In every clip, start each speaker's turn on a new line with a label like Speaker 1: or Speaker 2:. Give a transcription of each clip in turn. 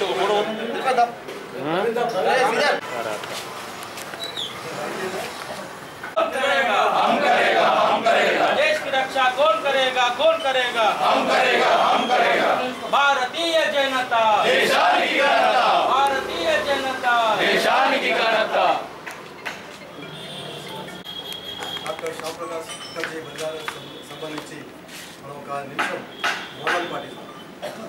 Speaker 1: देश की रक्षा कौन करेगा कौन करेगा हम करेगा हम करेगा भारतीय जनता भारतीय जनता
Speaker 2: డాక్టర్ శ్యామప్రకాష్ ముఖర్జీ బలిదానానికి సంబంధించి మనం ఒక నిమిషం మౌనాన్ని పాటిస్తాం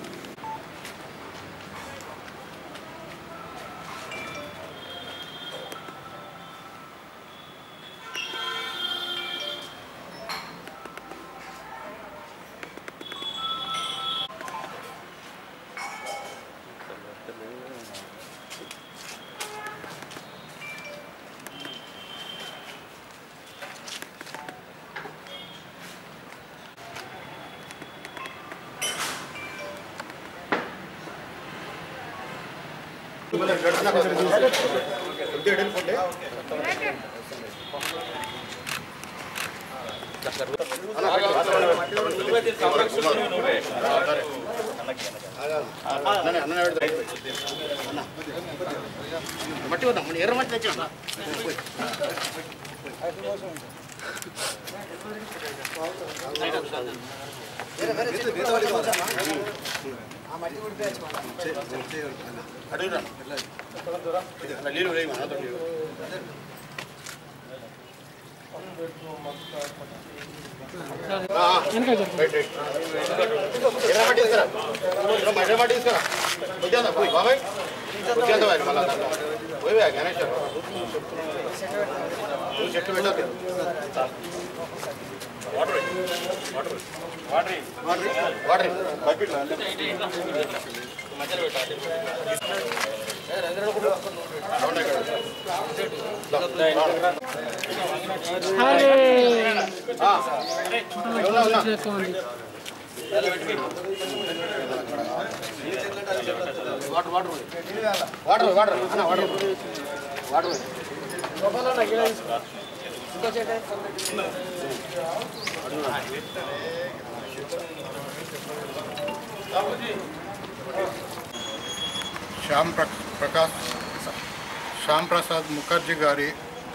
Speaker 3: శ్యామ్ ప్ర ప్రకాష్ శ్యామ్ ప్రసాద్ ముఖర్జీ గారి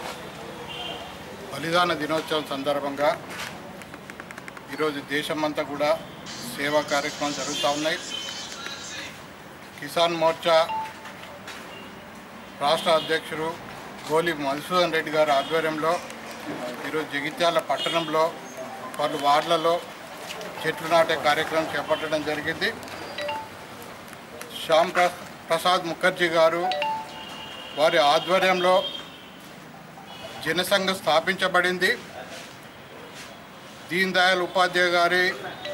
Speaker 3: బలిదాన దినోత్సవం సందర్భంగా ఈరోజు దేశమంతా కూడా సేవా కార్యక్రమాలు జరుగుతూ ఉన్నాయి కిసాన్ మోర్చా రాష్ట్ర అధ్యక్షుడు గోలి మధుసూదన్ రెడ్డి గారి ఆధ్వర్యంలో ఈరోజు జగిత్యాల పట్టణంలో పలు వార్డులలో చెట్లు నాటే కార్యక్రమం చేపట్టడం జరిగింది శ్యామ్ ప్ర- ప్రసాద్ ముఖర్జీ గారు వారి ఆధ్వర్యంలో జనసంఘ స్థాపించబడింది దీన్ దయాళ్ ఉపాధ్యాయ గారి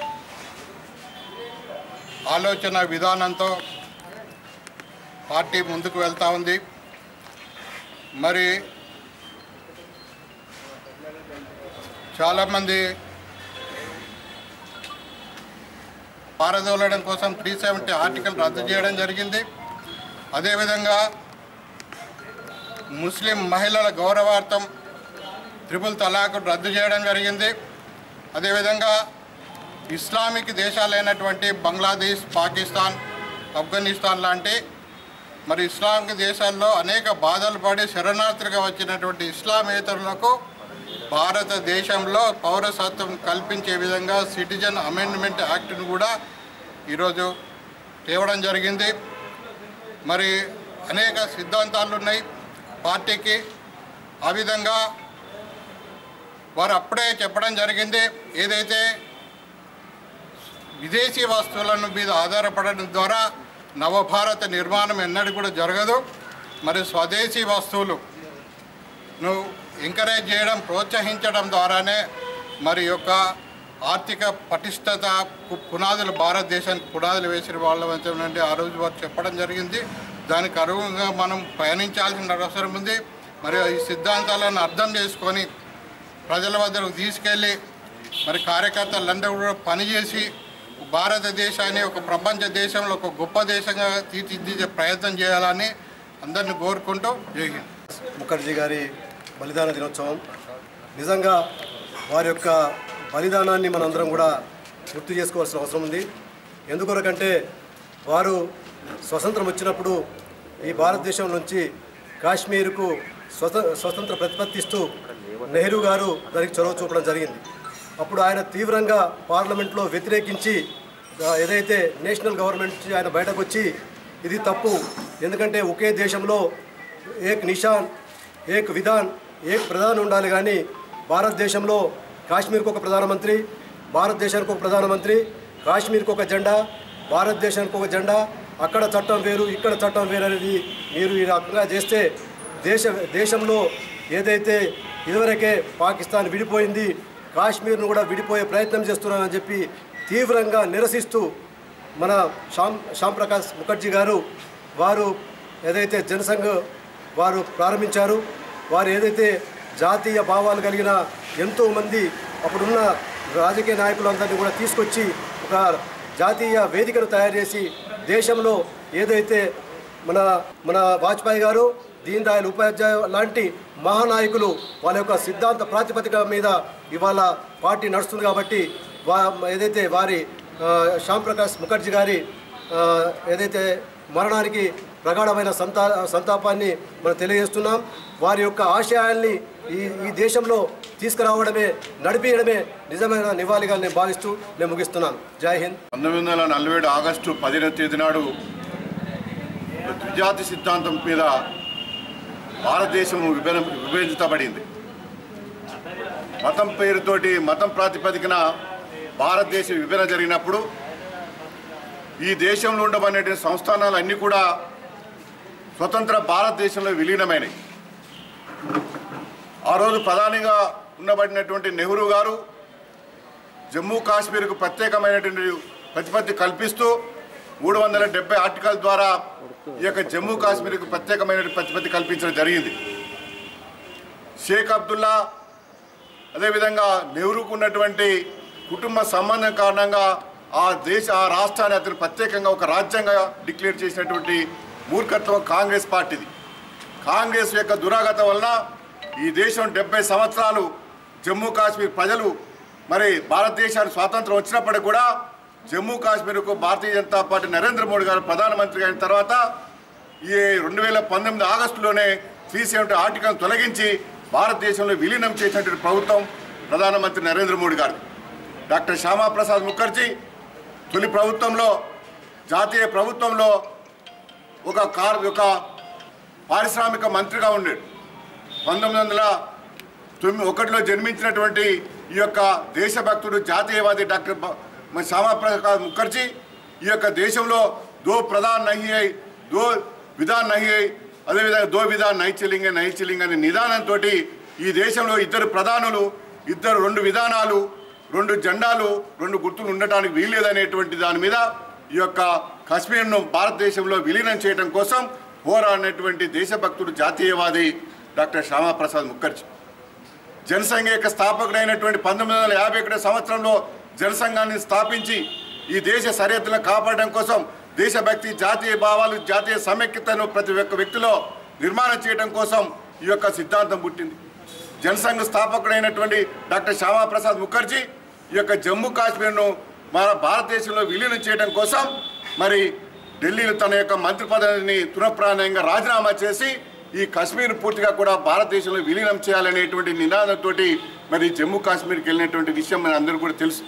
Speaker 3: ఆలోచన విధానంతో పార్టీ ముందుకు వెళ్తూ ఉంది మరి చాలామంది పారదోలడం కోసం త్రీ సెవెంటీ ఆర్టికల్ రద్దు చేయడం జరిగింది అదేవిధంగా ముస్లిం మహిళల గౌరవార్థం త్రిపుల్ తలాక్ రద్దు చేయడం జరిగింది అదేవిధంగా ఇస్లామిక్ దేశాలైనటువంటి బంగ్లాదేశ్ పాకిస్తాన్ ఆఫ్ఘనిస్తాన్ లాంటి మరి ఇస్లామిక్ దేశాల్లో అనేక బాధలు పడి శరణార్థులుగా వచ్చినటువంటి ఇస్లామేతరులకు భారతదేశంలో పౌరసత్వం కల్పించే విధంగా సిటిజన్ అమెండ్మెంట్ యాక్ట్ను కూడా ఈరోజు తేవడం జరిగింది మరి అనేక సిద్ధాంతాలు ఉన్నాయి పార్టీకి ఆ విధంగా వారు అప్పుడే చెప్పడం జరిగింది ఏదైతే విదేశీ వస్తువులను మీద ఆధారపడడం ద్వారా నవభారత నిర్మాణం ఎన్నడూ కూడా జరగదు మరి స్వదేశీ వస్తువులు నువ్వు ఎంకరేజ్ చేయడం ప్రోత్సహించడం ద్వారానే మరి యొక్క ఆర్థిక పటిష్టత పు- పునాదులు భారతదేశానికి పునాదులు వేసిన వాళ్ళ నుండి ఆ రోజు వారు చెప్పడం జరిగింది దానికి అనుగుణంగా మనం పయనించాల్సిన అవసరం ఉంది మరి ఈ సిద్ధాంతాలను అర్థం చేసుకొని ప్రజల వద్దకు తీసుకెళ్ళి మరి కార్యకర్తలందరూ కూడా పనిచేసి భారతదేశాన్ని ఒక ప్రపంచ దేశంలో ఒక గొప్ప దేశంగా తీర్చిదిద్దే ప్రయత్నం చేయాలని అందరిని కోరుకుంటూ జై హింద్
Speaker 2: ముఖర్జీ గారి బలిదాన దినోత్సవం నిజంగా వారి యొక్క బలిదానాన్ని మనందరం కూడా గుర్తు చేసుకోవాల్సిన అవసరం ఉంది ఎందుకొరకంటే వారు స్వతంత్రం వచ్చినప్పుడు ఈ భారతదేశం నుంచి కాశ్మీర్కు స్వత స్వతంత్ర ప్రతిపత్తిస్తూ నెహ్రూ గారు దానికి చొరవ చూపడం జరిగింది అప్పుడు ఆయన తీవ్రంగా పార్లమెంట్లో వ్యతిరేకించి ఆ, ఏదైతే నేషనల్ గవర్నమెంట్ నుంచి ఆయన బయటకు వచ్చి ఇది తప్పు ఎందుకంటే ఒకే దేశంలో ఏక్ నిషాన్ ఏక్ విధాన్ ఏక్ ప్రధాని ఉండాలి కానీ భారతదేశంలో కాశ్మీర్కు ఒక ప్రధానమంత్రి భారతదేశానికి ఒక ప్రధానమంత్రి కాశ్మీర్కి ఒక జెండా భారతదేశానికి ఒక జెండా అక్కడ చట్టం వేరు ఇక్కడ చట్టం వేరు అనేది మీరు ఈ రకంగా చేస్తే దేశ దేశంలో ఏదైతే ఇదివరకే పాకిస్తాన్ విడిపోయింది కాశ్మీర్ను కూడా విడిపోయే ప్రయత్నం చేస్తున్నారని చెప్పి తీవ్రంగా నిరసిస్తూ మన శ్యామ్ శ్యామ్ ప్రకాష్ ముఖర్జీ గారు వారు ఏదైతే జనసంఘ్ వారు ప్రారంభించారు వారు ఏదైతే జాతీయ భావాలు కలిగిన ఎంతోమంది అప్పుడున్న రాజకీయ నాయకులందరినీ కూడా తీసుకొచ్చి ఒక జాతీయ వేదికను తయారు చేసి దేశంలో ఏదైతే మన మన వాజ్పేయి గారు దీన్ దయాళ్ ఉపాధ్యాయ లాంటి మహానాయకులు వాళ్ళ యొక్క సిద్ధాంత ప్రాతిపదిక మీద ఇవాళ పార్టీ నడుస్తుంది కాబట్టి వా ఏదైతే వారి ఆ, శ్యామ్ ప్రకాష్ ముఖర్జీ గారి ఆ, ఏదైతే మరణానికి ప్రగాఢమైన సంతా సంతాపాన్ని మనం తెలియజేస్తున్నాం వారి యొక్క ఆశయాల్ని ఈ ఈ దేశంలో తీసుకురావడమే నడిపించడమే నిజమైన నివాళిగా నేను భావిస్తూ నేను ముగిస్తున్నాను జై హింద్
Speaker 4: పంతొమ్మిది వందల నలభై ఏడు ఆగస్టు పదిహేనవ తేదీ నాడు ద్విజాతి సిద్ధాంతం మీద భారతదేశం విభజన విభజించబడింది మతం పేరుతోటి మతం ప్రాతిపదికన భారతదేశ విభజన జరిగినప్పుడు ఈ దేశంలో ఉండబడినటువంటి సంస్థానాలు అన్నీ కూడా స్వతంత్ర భారతదేశంలో విలీనమైనవి ఆ రోజు ప్రధానిగా ఉండబడినటువంటి నెహ్రూ గారు జమ్మూ కాశ్మీర్కు ప్రత్యేకమైనటువంటి ప్రతిపత్తి కల్పిస్తూ మూడు వందల డెబ్బై ఆర్టికల్ ద్వారా ఈ యొక్క జమ్మూ కాశ్మీర్కు ప్రత్యేకమైన ప్రతిపత్తి కల్పించడం జరిగింది షేక్ అబ్దుల్లా అదేవిధంగా నెహ్రూకు ఉన్నటువంటి కుటుంబ సంబంధం కారణంగా ఆ దేశ ఆ రాష్ట్రాన్ని అతను ప్రత్యేకంగా ఒక రాజ్యంగా డిక్లేర్ చేసినటువంటి మూర్ఖత్వం కాంగ్రెస్ పార్టీది కాంగ్రెస్ యొక్క దురాగతం వలన ఈ దేశం డెబ్బై సంవత్సరాలు జమ్మూ కాశ్మీర్ ప్రజలు మరి భారతదేశానికి స్వాతంత్రం వచ్చినప్పటికి కూడా జమ్మూ కాశ్మీర్కు భారతీయ జనతా పార్టీ నరేంద్ర మోడీ గారు ప్రధానమంత్రి అయిన తర్వాత ఈ రెండు వేల పంతొమ్మిది ఆగస్టులోనే త్రీ సెవెంటీ ఆర్టికల్ తొలగించి భారతదేశంలో విలీనం చేసినటువంటి ప్రభుత్వం ప్రధానమంత్రి నరేంద్ర మోడీ గారు డాక్టర్ శ్యామాప్రసాద్ ముఖర్జీ తొలి ప్రభుత్వంలో జాతీయ ప్రభుత్వంలో ఒక కార్ ఒక పారిశ్రామిక మంత్రిగా ఉండాడు పంతొమ్మిది వందల తొమ్మిది ఒకటిలో జన్మించినటువంటి ఈ యొక్క దేశభక్తుడు జాతీయవాది డాక్టర్ బ- మన శ్యామాప్రసాద్ ముఖర్జీ ఈ యొక్క దేశంలో దో ప్రధాన్ నహి అయి దో విధాన్ నహి అయి అదేవిధంగా దో విధాన్ నై చెల్లింగ్ నై చెల్లింగ్ అనే నిదానంతో ఈ దేశంలో ఇద్దరు ప్రధానులు ఇద్దరు రెండు విధానాలు రెండు జెండాలు రెండు గుర్తులు ఉండటానికి వీల్లేదనేటువంటి దాని మీద ఈ యొక్క కాశ్మీర్ను భారతదేశంలో విలీనం చేయడం కోసం పోరాడినటువంటి దేశభక్తుడు జాతీయవాది డాక్టర్ శ్యామాప్రసాద్ ముఖర్జీ జనసంఘ యొక్క స్థాపకుడైనటువంటి పంతొమ్మిది వందల యాభై ఒకటో సంవత్సరంలో జనసంఘాన్ని స్థాపించి ఈ దేశ సరిహద్దులను కాపాడడం కోసం దేశభక్తి జాతీయ భావాలు జాతీయ సమైక్యతను ప్రతి ఒక్క వ్యక్తిలో నిర్మాణం చేయడం కోసం ఈ యొక్క సిద్ధాంతం పుట్టింది జనసంఘ స్థాపకుడైనటువంటి డాక్టర్ శ్యామాప్రసాద్ ముఖర్జీ ఈ యొక్క జమ్మూ కాశ్మీర్ను మన భారతదేశంలో విలీనం చేయడం కోసం మరి ఢిల్లీలో తన యొక్క మంత్రి పదవిని తునప్రాణంగా రాజీనామా చేసి ఈ కాశ్మీర్ పూర్తిగా కూడా భారతదేశంలో విలీనం చేయాలనేటువంటి నినాదంతో మరి జమ్మూ కాశ్మీర్కి వెళ్ళినటువంటి విషయం మన అందరూ కూడా తెలుసు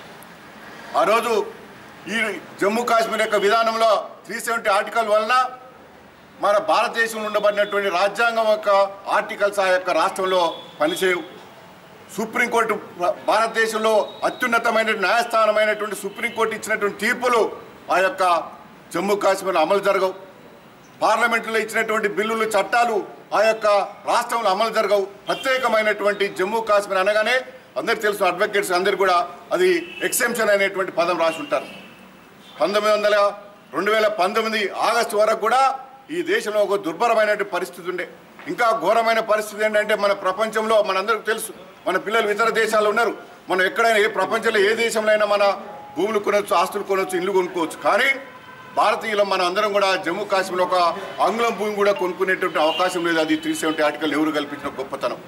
Speaker 4: ఆ రోజు ఈ జమ్మూ కాశ్మీర్ యొక్క విధానంలో త్రీ సెవెంటీ ఆర్టికల్ వలన మన భారతదేశంలో ఉండబడినటువంటి రాజ్యాంగం యొక్క ఆర్టికల్స్ ఆ యొక్క రాష్ట్రంలో పనిచేయవు సుప్రీంకోర్టు భా- భారతదేశంలో అత్యున్నతమైన న్యాయస్థానమైనటువంటి సుప్రీంకోర్టు ఇచ్చినటువంటి తీర్పులు ఆ యొక్క జమ్మూ కాశ్మీర్లో అమలు జరగవు పార్లమెంటులో ఇచ్చినటువంటి బిల్లులు చట్టాలు ఆ యొక్క రాష్ట్రంలో అమలు జరగవు ప్రత్యేకమైనటువంటి జమ్మూ కాశ్మీర్ అనగానే అందరికి తెలుసు అడ్వకేట్స్ అందరు కూడా అది ఎక్సెంప్షన్ అనేటువంటి పదం రాసి ఉంటారు పంతొమ్మిది వందల రెండు వేల పంతొమ్మిది ఆగస్టు వరకు కూడా ఈ దేశంలో ఒక దుర్భరమైనటువంటి పరిస్థితి ఉండే ఇంకా ఘోరమైన పరిస్థితి ఏంటంటే మన ప్రపంచంలో మనందరికీ తెలుసు మన పిల్లలు ఇతర దేశాల్లో ఉన్నారు మనం ఎక్కడైనా ఏ ప్రపంచంలో ఏ దేశంలో అయినా మన భూములు కొనవచ్చు ఆస్తులు కొనవచ్చు ఇల్లు కొనుక్కోవచ్చు కానీ భారతీయులు మన అందరం కూడా జమ్మూ కాశ్మీర్లో ఒక ఆంగ్లం భూమి కూడా కొనుక్కునేటువంటి అవకాశం లేదు అది త్రీ సెవెంటీ ఆర్టికల్ ఎవరు కల్పించిన గొప్పతనం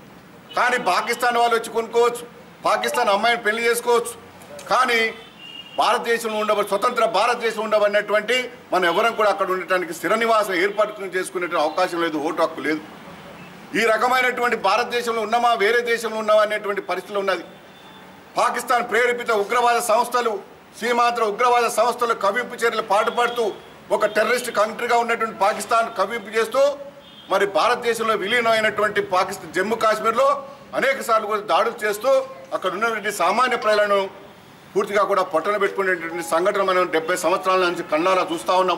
Speaker 4: కానీ పాకిస్తాన్ వాళ్ళు వచ్చి కొనుక్కోవచ్చు పాకిస్తాన్ అమ్మాయిని పెళ్లి చేసుకోవచ్చు కానీ భారతదేశంలో ఉండబడి స్వతంత్ర భారతదేశం ఉండబడినటువంటి మనం ఎవరం కూడా అక్కడ ఉండటానికి స్థిర నివాసం ఏర్పాటు చేసుకునే అవకాశం లేదు ఓటు హక్కు లేదు ఈ రకమైనటువంటి భారతదేశంలో ఉన్నామా వేరే దేశంలో ఉన్నామా అనేటువంటి పరిస్థితులు ఉన్నది పాకిస్తాన్ ప్రేరేపిత ఉగ్రవాద సంస్థలు సీమాంధ్ర ఉగ్రవాద సంస్థలు కవింపు చర్యలు పాటుపడుతూ ఒక టెర్రరిస్ట్ కంట్రీగా ఉన్నటువంటి పాకిస్తాన్ కవింపు చేస్తూ మరి భారతదేశంలో విలీనమైనటువంటి పాకిస్తాన్ జమ్మూ కాశ్మీర్లో అనేక సార్లు కూడా దాడులు చేస్తూ అక్కడ ఉన్నటువంటి సామాన్య ప్రజలను పూర్తిగా కూడా పొట్టన పెట్టుకునేటువంటి సంఘటన మనం డెబ్బై సంవత్సరాల నుంచి కన్నారా చూస్తూ ఉన్నాం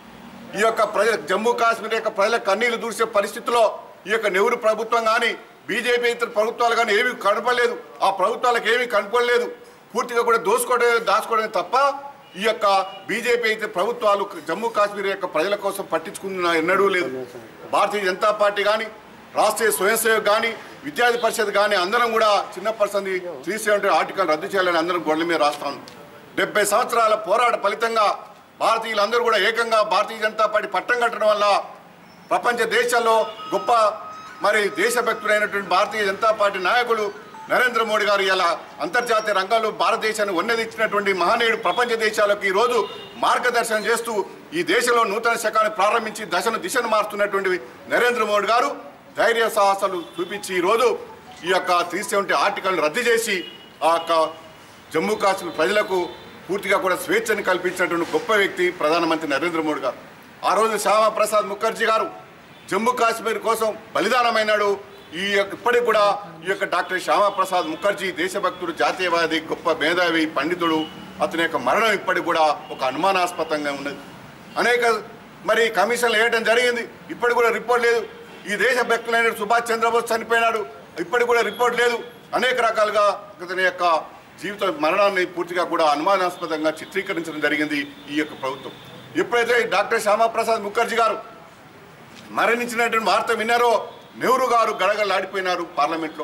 Speaker 4: ఈ యొక్క ప్రజల జమ్మూ కాశ్మీర్ యొక్క ప్రజల కన్నీళ్లు దూసే పరిస్థితిలో ఈ యొక్క నెహ్రూ ప్రభుత్వం కానీ బీజేపీ ఇతర ప్రభుత్వాలు కానీ ఏమీ కనపడలేదు ఆ ప్రభుత్వాలకు ఏమీ కనపడలేదు పూర్తిగా కూడా దోసుకోవడం దాచుకోవడమే తప్ప ఈ యొక్క బీజేపీ అయితే ప్రభుత్వాలు జమ్మూ కాశ్మీర్ యొక్క ప్రజల కోసం పట్టించుకున్న ఎన్నడూ లేదు భారతీయ జనతా పార్టీ కానీ రాష్ట్రీయ స్వయం సేవక్ కానీ విద్యార్థి పరిషత్ కానీ అందరం కూడా చిన్న పర్సన్ త్రీ సెవెంటీ ఆర్టికల్ రద్దు చేయాలని అందరం గొడవ మీద రాస్తాను డెబ్బై సంవత్సరాల పోరాట ఫలితంగా భారతీయులందరూ కూడా ఏకంగా భారతీయ జనతా పార్టీ పట్టం కట్టడం వల్ల ప్రపంచ దేశాల్లో గొప్ప మరి దేశభక్తుడైనటువంటి భారతీయ జనతా పార్టీ నాయకులు నరేంద్ర మోడీ గారు ఇలా అంతర్జాతీయ రంగాల్లో భారతదేశాన్ని ఉన్నదించినటువంటి మహనీయుడు ప్రపంచ దేశాలకు ఈ రోజు మార్గదర్శనం చేస్తూ ఈ దేశంలో నూతన శకాన్ని ప్రారంభించి దశను దిశను మారుతున్నటువంటి నరేంద్ర మోడీ గారు ధైర్య సాహసాలు చూపించి ఈ రోజు ఈ యొక్క త్రీ సెవెంటీ ఆర్టికల్ని రద్దు చేసి ఆ యొక్క జమ్మూ కాశ్మీర్ ప్రజలకు పూర్తిగా కూడా స్వేచ్ఛను కల్పించినటువంటి గొప్ప వ్యక్తి ప్రధానమంత్రి నరేంద్ర మోడీ గారు ఆ రోజు శ్యామా ప్రసాద్ ముఖర్జీ గారు జమ్మూ కాశ్మీర్ కోసం బలిదానమైనాడు ఈ యొక్క ఇప్పటికి కూడా ఈ యొక్క డాక్టర్ శ్యామా ప్రసాద్ ముఖర్జీ దేశభక్తుడు జాతీయవాది గొప్ప మేధావి పండితుడు అతని యొక్క మరణం ఇప్పటికి కూడా ఒక అనుమానాస్పదంగా ఉన్నది అనేక మరి కమిషన్లు వేయడం జరిగింది ఇప్పటికి కూడా రిపోర్ట్ లేదు ఈ దేశభక్తులైన సుభాష్ చంద్రబోస్ చనిపోయినాడు ఇప్పటికి కూడా రిపోర్ట్ లేదు అనేక రకాలుగా అతని యొక్క జీవిత మరణాన్ని పూర్తిగా కూడా అనుమానాస్పదంగా చిత్రీకరించడం జరిగింది ఈ యొక్క ప్రభుత్వం ఎప్పుడైతే డాక్టర్ శ్యామాప్రసాద్ ముఖర్జీ గారు మరణించినటువంటి వార్త విన్నారో నెహ్రూ గారు గడగలాడిపోయినారు పార్లమెంట్లో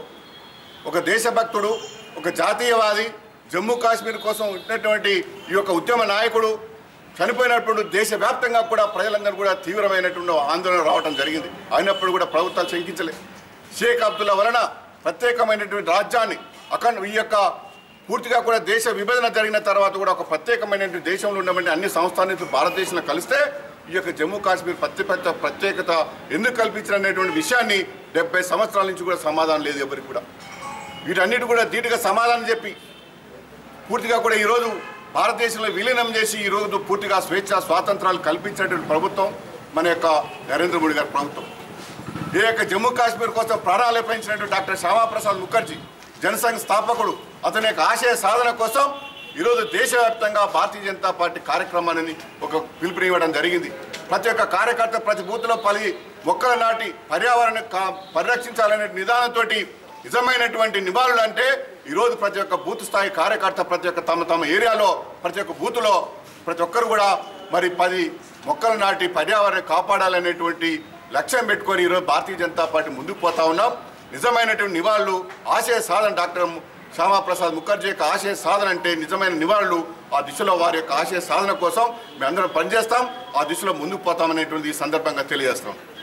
Speaker 4: ఒక దేశభక్తుడు ఒక జాతీయవాది జమ్మూ కాశ్మీర్ కోసం ఉన్నటువంటి ఈ యొక్క ఉద్యమ నాయకుడు చనిపోయినప్పుడు దేశవ్యాప్తంగా కూడా ప్రజలందరూ కూడా తీవ్రమైనటువంటి ఆందోళన రావడం జరిగింది అయినప్పుడు కూడా ప్రభుత్వాలు శంకించలే షేక్ అబ్దుల్లా వలన ప్రత్యేకమైనటువంటి రాజ్యాన్ని అఖండ ఈ యొక్క పూర్తిగా కూడా దేశ విభజన జరిగిన తర్వాత కూడా ఒక ప్రత్యేకమైనటువంటి దేశంలో ఉన్నటువంటి అన్ని సంస్థానాలు భారతదేశంలో కలిస్తే ఈ యొక్క జమ్మూ కాశ్మీర్ ప్రత్యేకత ప్రత్యేకత ఎందుకు కల్పించిన అనేటువంటి విషయాన్ని డెబ్బై సంవత్సరాల నుంచి కూడా సమాధానం లేదు ఎవరికి కూడా వీటన్నిటి కూడా ధీటుగా సమాధానం చెప్పి పూర్తిగా కూడా ఈరోజు భారతదేశంలో విలీనం చేసి ఈరోజు పూర్తిగా స్వేచ్ఛ స్వాతంత్రాలు కల్పించినటువంటి ప్రభుత్వం మన యొక్క నరేంద్ర మోడీ గారి ప్రభుత్వం ఈ యొక్క జమ్మూ కాశ్మీర్ కోసం ప్రాణాలు పెంచినటువంటి డాక్టర్ శ్యామాప్రసాద్ ముఖర్జీ జనసంఘ్ స్థాపకుడు అతని యొక్క ఆశయ సాధన కోసం ఈరోజు దేశవ్యాప్తంగా భారతీయ జనతా పార్టీ కార్యక్రమాన్ని ఒక పిలుపునివ్వడం జరిగింది ప్రతి ఒక్క కార్యకర్త ప్రతి బూత్లో పలి మొక్కలు నాటి పర్యావరణ పరిరక్షించాలనే నిదానంతో నిజమైనటువంటి నివాళులు అంటే ఈరోజు ప్రతి ఒక్క బూత్ స్థాయి కార్యకర్త ప్రతి ఒక్క తమ తమ ఏరియాలో ప్రతి ఒక్క బూత్లో ప్రతి ఒక్కరు కూడా మరి పది మొక్కలు నాటి పర్యావరణం కాపాడాలనేటువంటి లక్ష్యం పెట్టుకొని ఈరోజు భారతీయ జనతా పార్టీ ముందుకు పోతా ఉన్నాం నిజమైనటువంటి నివాళులు ఆశయ సాధన డాక్టర్ శ్యామాప్రసాద్ ముఖర్జీ యొక్క ఆశయ సాధన అంటే నిజమైన నివాళులు ఆ దిశలో వారి యొక్క ఆశయ సాధన కోసం మేము అందరం పనిచేస్తాం ఆ దిశలో ముందుకు పోతామనేటువంటి ఈ సందర్భంగా తెలియజేస్తాం